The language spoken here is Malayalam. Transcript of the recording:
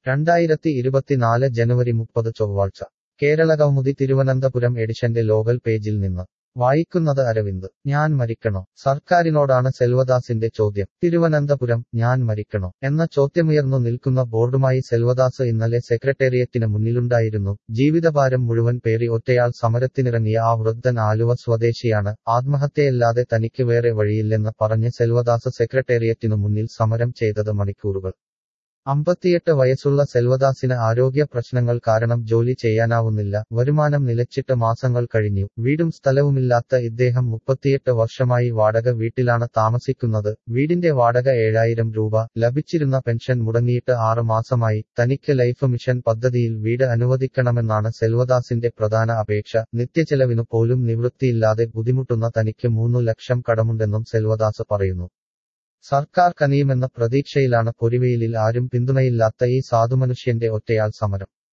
രണ്ടായിരത്തി ഇരുപത്തിനാല് ജനുവരി മുപ്പത് ചൊവ്വാഴ്ച കേരള കൗമുദി തിരുവനന്തപുരം എഡിഷന്റെ ലോകൽ പേജിൽ നിന്ന് വായിക്കുന്നത് അരവിന്ദ് ഞാൻ മരിക്കണോ സർക്കാരിനോടാണ് സെൽവദാസിന്റെ ചോദ്യം തിരുവനന്തപുരം ഞാൻ മരിക്കണോ എന്ന ചോദ്യമുയർന്നു നിൽക്കുന്ന ബോർഡുമായി സെൽവദാസ് ഇന്നലെ സെക്രട്ടേറിയറ്റിന് മുന്നിലുണ്ടായിരുന്നു ജീവിതഭാരം മുഴുവൻ പേറി ഒറ്റയാൾ സമരത്തിനിറങ്ങിയ ആ വൃദ്ധൻ ആലുവ സ്വദേശിയാണ് ആത്മഹത്യയല്ലാതെ തനിക്ക് വേറെ വഴിയില്ലെന്ന് പറഞ്ഞ് സെൽവദാസ് സെക്രട്ടേറിയറ്റിനു മുന്നിൽ സമരം ചെയ്തത് മണിക്കൂറുകൾ അമ്പത്തിയെട്ട് വയസ്സുള്ള സെൽവദാസിന് ആരോഗ്യ പ്രശ്നങ്ങൾ കാരണം ജോലി ചെയ്യാനാവുന്നില്ല വരുമാനം നിലച്ചിട്ട് മാസങ്ങൾ കഴിഞ്ഞു വീടും സ്ഥലവുമില്ലാത്ത ഇദ്ദേഹം മുപ്പത്തിയെട്ട് വർഷമായി വാടക വീട്ടിലാണ് താമസിക്കുന്നത് വീടിന്റെ വാടക ഏഴായിരം രൂപ ലഭിച്ചിരുന്ന പെൻഷൻ മുടങ്ങിയിട്ട് ആറ് മാസമായി തനിക്ക് ലൈഫ് മിഷൻ പദ്ധതിയിൽ വീട് അനുവദിക്കണമെന്നാണ് സെൽവദാസിന്റെ പ്രധാന അപേക്ഷ നിത്യചെലവിനു പോലും നിവൃത്തിയില്ലാതെ ബുദ്ധിമുട്ടുന്ന തനിക്ക് മൂന്നു ലക്ഷം കടമുണ്ടെന്നും സെൽവദാസ് പറയുന്നു സർക്കാർ കനിയുമെന്ന പ്രതീക്ഷയിലാണ് പൊരിവെയിലിൽ ആരും പിന്തുണയില്ലാത്ത ഈ സാധുമനുഷ്യന്റെ ഒറ്റയാൾ സമരം